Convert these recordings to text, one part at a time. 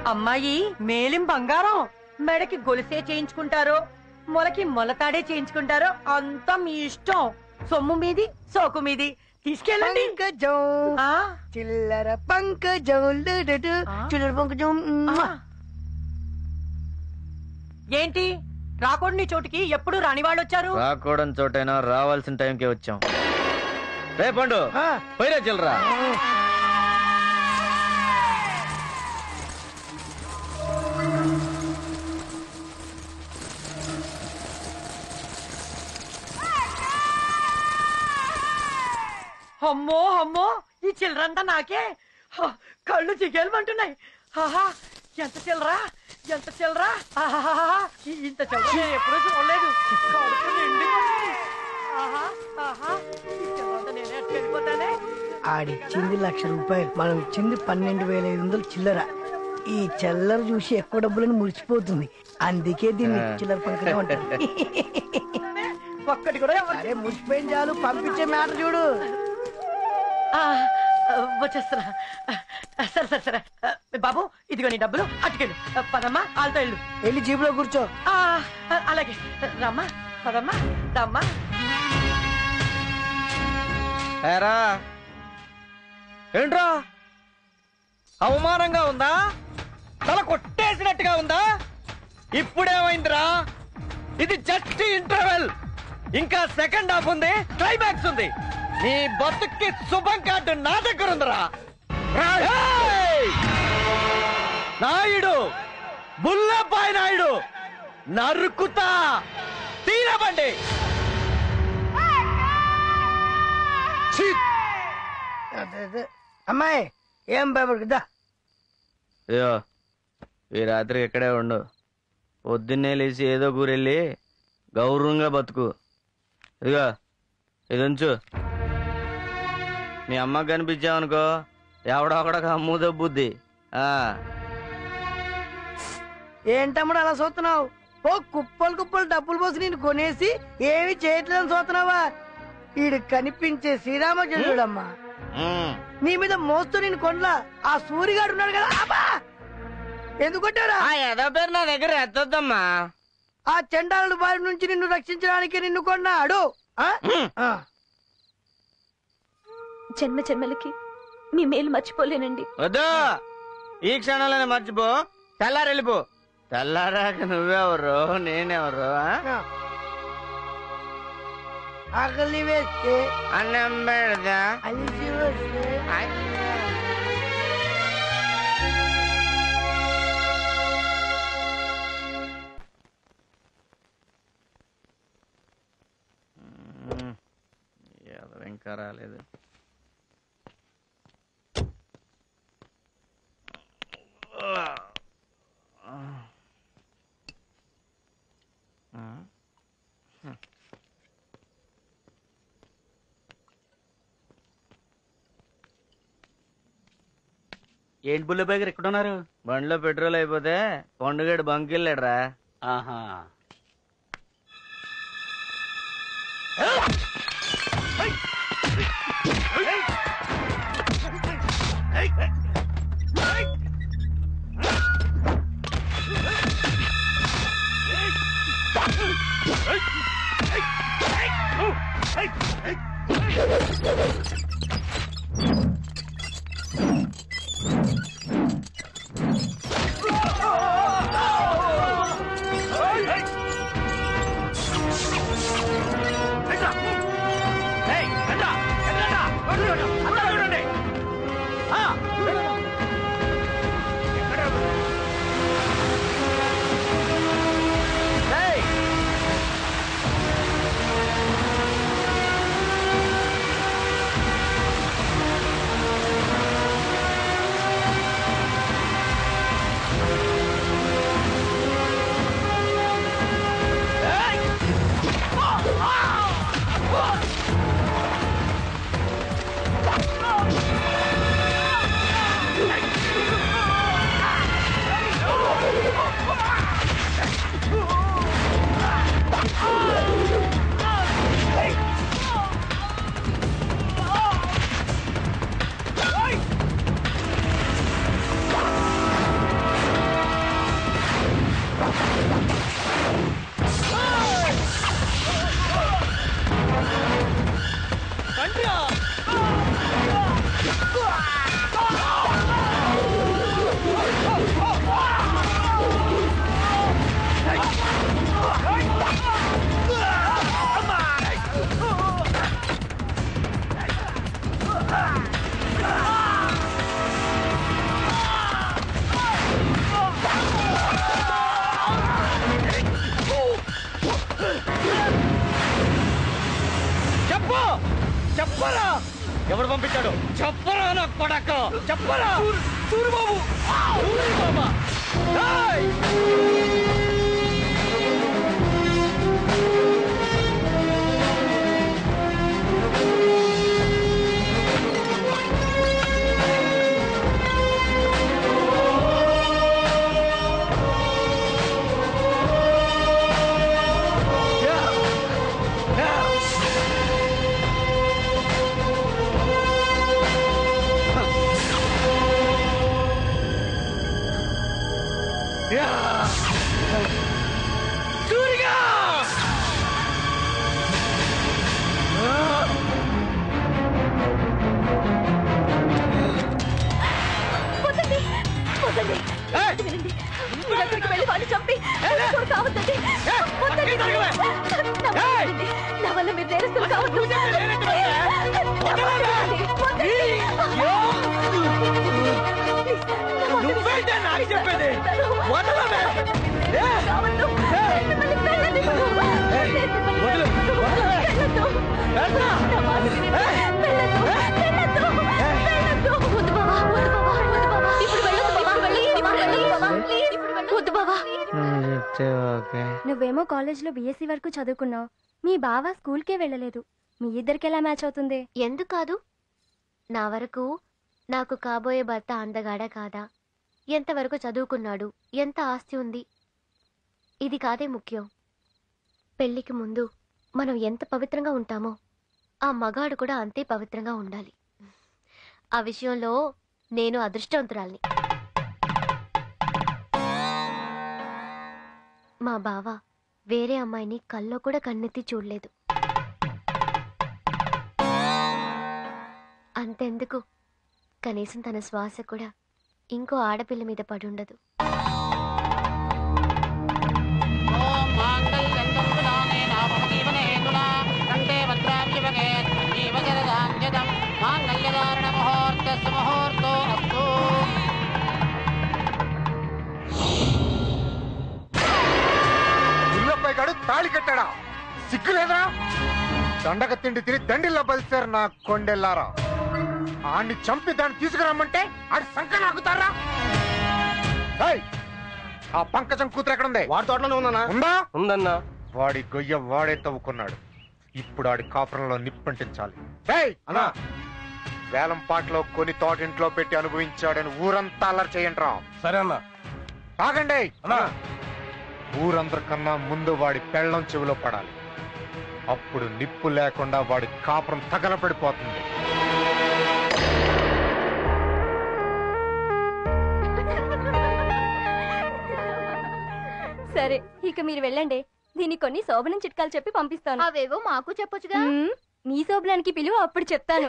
అమ్మాయి మేలిం బంగారం మెడకి గొలుసే చేయించుకుంటారో మొలకి మొలతాడే చేయించుకుంటారో అంతా మీ ఇష్టం సొమ్ము మీది సోకు మీది తీసుకెళ్ళండి పంకజం ఆ, చిల్లర పంకజం లుడుడు, ఆ? చిల్లర పంకజం ఆ. మ్మ్. ఏంటి రాకూడని చోటుకి ఎప్పుడు రాని వాళ్ళు వచ్చారు రాకూడని చోటైనా రావాల్సిన టైంకే వచ్చాం రే పండు ఆ. పోయిరా చిల్లరా అమ్మో అమ్మో ఈ చిల్లరంతా నాకే హ, కళ్ళు చిగేలమంటున్నాయి ఆహా ఎంత చిల్లరా ఎంత చిల్లరా ఆహాహాహా, ఈ- ఇంత చిల్లర నేను ఎప్పుడూ చూడలేదు కడుపు నిండిపోయింది. ఆహా, ఆహా, ఈ చిల్లరంతా నేనే ఎత్తుకు వెళ్ళిపోతానే ఆడిచ్చింది లక్ష రూపాయలు మనం ఇచ్చింది పన్నెండు వేల ఐదు వందలు చిల్లర ఈ చిల్లర చూసి ఎక్కువ డబ్బులను మురిసిపోతుంది అందుకే దీన్ని చిల్లర పంకజం అంటారు ఒక్కటి కూడా ఎవరు- అరే మురిసిపోయిన చాలు పంపించే మ్యాటర్ చూడు ఆ, వచ్చేస్తున్నా సరే సరే సరే బాబు ఇదిగో నీ డబ్బులు అటుకెళ్ళు పదమ్మా వాళ్ళతో వెళ్ళు వెళ్ళి జీబులో కూర్చో ఆ, అలాగే రమ్మా పదమ్మా దమ్మా ఏరా ఏంట్రా అవమానంగా ఉందా తల కొట్టేసినట్టుగా ఉందా ఇప్పుడేమైందిరా ఇది జస్ట్ ఇంటర్వెల్ ఇంకా సెకండ్ హాఫ్ ఉంది క్లైమాక్స్ ఉంది నీ బతుక్కి శుభం కార్డు నా దగ్గర ఉందిరా ఏయ్! నాయుడు బుల్లపాయ్ నాయుడు నరుకుతా తీరబండి ఛీ! అదే, అదే. అమ్మాయి ఏం భయపడకుదా అయ్యో ఈ రాత్రికి ఇక్కడే ఉండు పొద్దున్నే లేచి ఏదో కూరెళ్ళి గౌరవంగా బతుకు ఇదిగో ఇది ఉంచు మీ అమ్మకి కనిపించావనుకో ఎవడో ఒకడొక అమ్ము దబ్బుద్ది ఆ ఏంటమ్ముడు అలా చూస్తున్నావు ఓ కుప్పలు కుప్పలు డబ్బులు పోసి నేను కొనేసి ఏమి చేయట్లేదని చూస్తున్నావా ఈడు కనిపించే శ్రీరామచంద్రుడమ్మా ఉమ్. నీ మీద మోస్తూ నేను కొనలా ఆ సూరిగాడు ఉన్నాడు కదా అబ్బా ఎందుకు కొట్టారా ఆ ఏదో పేరు నా దగ్గర ఎత్తొద్దమ్మా ఆ చండాలుడు బారి నుంచి నిన్ను రక్షించడానికి నిన్ను కొన్నాడు ఆ? ఆ. జన్మ జన్మలకి మీ మేలు మర్చిపోలేనండి వద్దు ఈ క్షణంలోనే మర్చిపో తెల్లారి వెళ్ళిపో తెల్లారాక నువ్వెవరు నేనెవరు ఆ? ఆ. ఆకలి వేస్తే అన్నం పెడదా అలిసి వస్తే ఏదో ఇంకా రాలేదు ఏంటి బుల్ల బేగర్ ఎక్కడ ఉన్నారు బండిలో పెట్రోల్ అయిపోతే పండుగడు బంక్ వెళ్ళాడురా ఆహా ఆ చెప్పరా ఎవరు పంపించాడు చెప్పరా నా కొడక చెప్పరా సూరిబాబు సూరిబాబా ఏయ్! సూరిగా వద్దండి వద్దండి ఏయ్! వినండి మీ దగ్గరికి వెళ్ళి వాడిని చంపి ఏయ్! చూడు కావద్దండి ఏయ్! వద్దండి పక్కకి జరగవే! నా మాట ఏయ్! వినండి. నా వల్ల మీరు నేరస్తులు కావద్దు నువ్వు చెప్పేది నేనెందుకు వినలే? నా మాట వినండి. వద్దండి. నువ్వేంటే నాకు చెప్పేది వదలవే ఏ! కావద్దు. ఏయ్! మిమ్మల్ని వెళ్ళనివ్వను. ఏయ్! మిమ్మల్ని వదిలు, వదలవే. వెళ్ళొద్దు. వెళ్ళరా? నా మాట వినండి. ఏయ్! వెళ్ళొద్దు. వెళ్ళొద్దు. వెళ్ళొద్దు. వద్దు బావా, వద్దు బావా, వద్దు బావా. ఇప్పుడు వెళ్ళొద్దు బావా. ఇప్పుడు వెళ్ళొద్దు బావా. ప్లీజ్, ఇప్పుడు వెళ్ళొద్దు. వద్దు బావా. నువ్వేమో కాలేజ్లో బీఎస్సీ వరకు చదువుకున్నావు మీ బావ స్కూల్కే వెళ్ళలేదు మీ ఇద్దరికి ఎలా మ్యాచ్ అవుతుంది ఎందుకు కాదు నా వరకు నాకు కాబోయే భర్త అందగాడా కాదా ఎంతవరకు చదువుకున్నాడు ఎంత ఆస్తి ఉంది ఇది కాదే ముఖ్యం పెళ్లికి ముందు మనం ఎంత పవిత్రంగా ఉంటామో ఆ మగాడు కూడా అంతే పవిత్రంగా ఉండాలి ఆ విషయంలో నేను అదృష్టవంతురాల్ని మా బావ వేరే అమ్మాయిని కల్లో కూడా కన్నెత్తి చూడలేదు అంతెందుకు కనీసం తన శ్వాస కూడా ఇంకో ఆడపిల్ల మీద పడుండదు ఇల్లపై కాడు తాళి కట్టాడా సిగ్గులేదా దండక తిండి తిని దండిల్లో బలిసారు నా కొండెల్లారా ఆడిని చంపి దాన్ని తీసుకురమ్మంటే ఆడి సంక నాకుతారా ఏయ్, ఆ పంకజం కూతురు ఎక్కడ ఉంది వాడి తోటలోనే ఉందన్నా ఉందా ఉందన్నా వాడి గొయ్య వాడే తవ్వుకున్నాడు ఇప్పుడు ఆడి కాపురంలో నిప్పంటించాలి ఏయ్, అన్నా వేలం పాటలో కొని తోటింట్లో పెట్టి అనుభవించాడని ఊరంతా అల్లరి చేయండి రా సరే అన్నా ఆగండి అన్నా ఊరందరికన్నా ముందు వాడి పెళ్ళం చెవిలో పడాలి అప్పుడు నిప్పు లేకుండా వాడి కాపురం తగలపడిపోతుంది సరే ఇక మీరు వెళ్ళండి దీనికి కొన్ని శోభనం చిట్కాలు చెప్పి పంపిస్తాను అవేవో మాకు చెప్పొచ్చుగా మ్మ్, మీ శోభనానికి పిలువ అప్పుడు చెప్తాను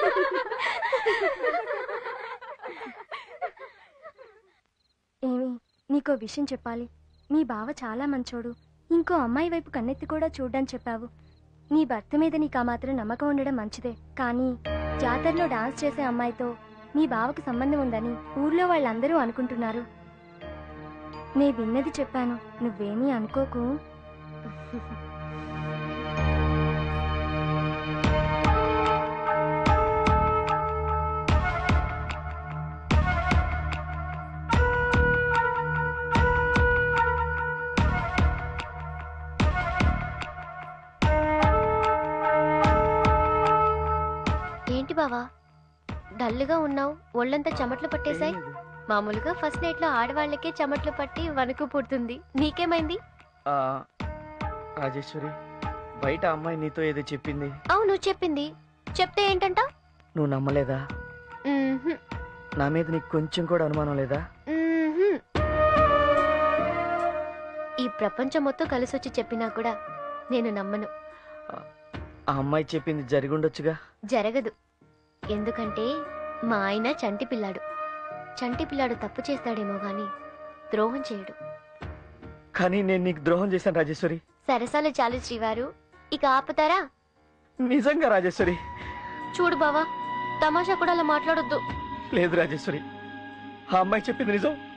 ఏమి నీకో విషయం చెప్పాలి మీ బావ చాలా మంచోడు ఇంకో అమ్మాయి వైపు కన్నెత్తి కూడా చూడ్డని చెప్పావు నీ భర్త మీద నీకు ఆ మాత్రం నమ్మకం ఉండడం మంచిదే కానీ జాతరలో డాన్స్ చేసే అమ్మాయితో మీ బావకు సంబంధం ఉందని ఊర్లో వాళ్ళందరూ అనుకుంటున్నారు నే విన్నది చెప్పాను నువ్వేమీ అనుకోకు ఏంటి బావా డల్లుగా ఉన్నావు ఒళ్ళంతా చెమట్లు పట్టేశాయి మామూలుగా ఫస్ట్ నైట్ లో ఆడవాళ్ళకే చెమట్లు పట్టి వణుకు పుడుతుంది నీకేమైంది ఆ, రాజేశ్వరి బయట అమ్మాయి నీతో ఏదో చెప్పింది అవును చెప్పింది చెప్తే ఏంటంట నువ్వు నమ్మలేదా మ్మ్హ్మ్. నా మీద నీకు కొంచెం కూడా అనుమానం లేదా మ్మ్హ్మ్. ఈ ప్రపంచం మొత్తం కలిసొచ్చి చెప్పినా కూడా నేను నమ్మను ఆ అమ్మాయి చెప్పింది జరిగి ఉండొచ్చుగా జరగదు ఎందుకంటే మా ఆయన చంటి పిల్లాడు చంటి పిల్లాడు తప్పు చేస్తాడేమో గాని ద్రోహం చేయడు కానీ నేను నీకు ద్రోహం చేశాను రాజేశ్వరి సరసాలు చాలు శ్రీవారు ఇక ఆపుతారా నిజంగా రాజేశ్వరి చూడు బావా తమాషా కూడా అలా మాట్లాడొద్దు లేదు రాజేశ్వరి ఆ అమ్మాయి చెప్పింది నిజం